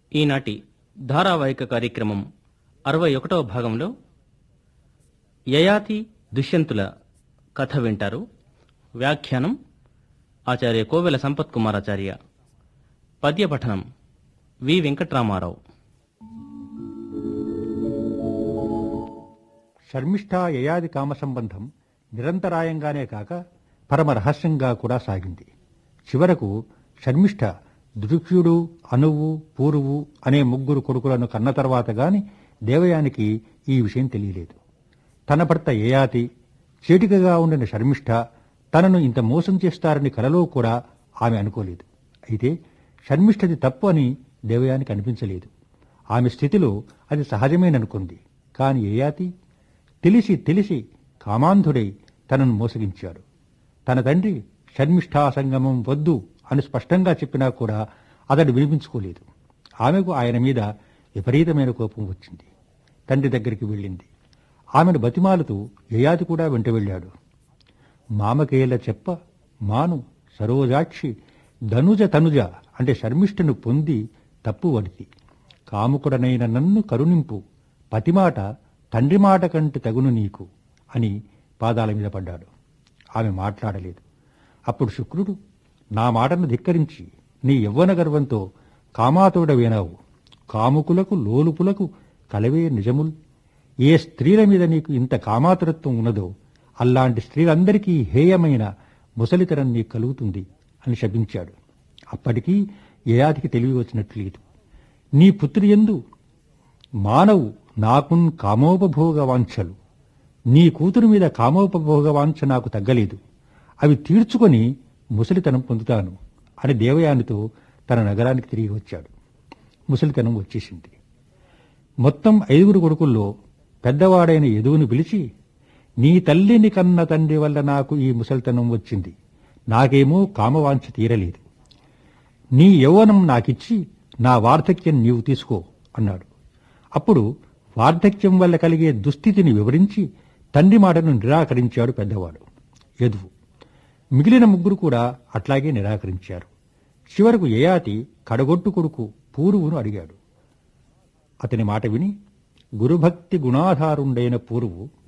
ఈనాటి ధారావాహిక కార్యక్రమం అరవై ఒకటవ భాగంలో యయాతి దుష్యంతుల కథ వింటారు వ్యాఖ్యానం ఆచార్య కోవెల సంపత్ కుమారాచార్య పద్యపఠనం వి వెంకట్రామారావు శర్మిష్ఠ యయాది కామ సంబంధం నిరంతరాయంగానే కాక పరమ రహస్యంగా కూడా సాగింది చివరకు శర్మిష్ఠ దృక్ష్యుడు అనువు పూరువు అనే ముగ్గురు కొడుకులను కన్న తర్వాత గాని దేవయానికి ఈ విషయం తెలియలేదు తన భర్త యయాతి చేటికగా ఉండిన శర్మిష్ఠ తనను ఇంత మోసం చేస్తారని కలలో కూడా ఆమె అనుకోలేదు అయితే శర్మిష్ఠది తప్పు అని దేవయానికి అనిపించలేదు ఆమె స్థితిలో అది సహజమేననుకుంది కాని యయాతి తెలిసి తెలిసి కామాంధుడై తనను మోసగించాడు తన తండ్రి షర్మిష్ఠా సంగమం వద్దు అని స్పష్టంగా చెప్పినా కూడా అతడు వినిపించుకోలేదు ఆమెకు ఆయన మీద విపరీతమైన కోపం వచ్చింది తండ్రి దగ్గరికి వెళ్ళింది ఆమెను బతిమాలుతూ యయాతి కూడా వెంట వెళ్ళాడు మామకేల చెప్ప మాను సరోజాక్షి ధనుజ తనుజ అంటే శర్మిష్ఠను పొంది తప్పు వడితి కాముకుడనైన నన్ను కరుణింపు పతిమాట తండ్రి మాట కంటే తగును నీకు అని పాదాల మీద పడ్డాడు ఆమె మాట్లాడలేదు అప్పుడు శుక్రుడు నా మాటను ధిక్కరించి నీ యవ్వన గర్వంతో కామాతుడవేనావు కాముకులకు లోలుపులకు కలవే నిజముల్ ఏ స్త్రీల మీద నీకు ఇంత కామాతురత్వం ఉన్నదో అల్లాంటి స్త్రీలందరికీ హేయమైన ముసలితనం నీకు కలుగుతుంది అని శపించాడు అప్పటికీ యయాతికి తెలివి వచ్చినట్లు లేదు నీ పుత్రి ఎందు మానవు నాకున్ కామోపభోగ వాంఛలు నీ కూతురు మీద కామోపభోగ వాంఛ నాకు తగ్గలేదు అవి తీర్చుకొని ముసలితనం పొందుతాను అని దేవయానితో తన నగరానికి తిరిగి వచ్చాడు ముసలితనం వచ్చేసింది మొత్తం ఐదుగురు కొడుకుల్లో పెద్దవాడైన యదువుని పిలిచి నీ తల్లిని కన్న తండ్రి వల్ల నాకు ఈ ముసలితనం వచ్చింది నాకేమో కామవాంఛ తీరలేదు నీ యౌవనం నాకిచ్చి నా వార్ధక్యం నీవు తీసుకో అన్నాడు అప్పుడు వార్ధక్యం వల్ల కలిగే దుస్థితిని వివరించి తండ్రి మాటను నిరాకరించాడు పెద్దవాడు యదువు మిగిలిన ముగ్గురు కూడా అట్లాగే నిరాకరించారు చివరకు యయాతి కడగొట్టు కొడుకు పూరువును అడిగాడు అతని మాట విని గురుభక్తి గుణాధారుండైన పూరువు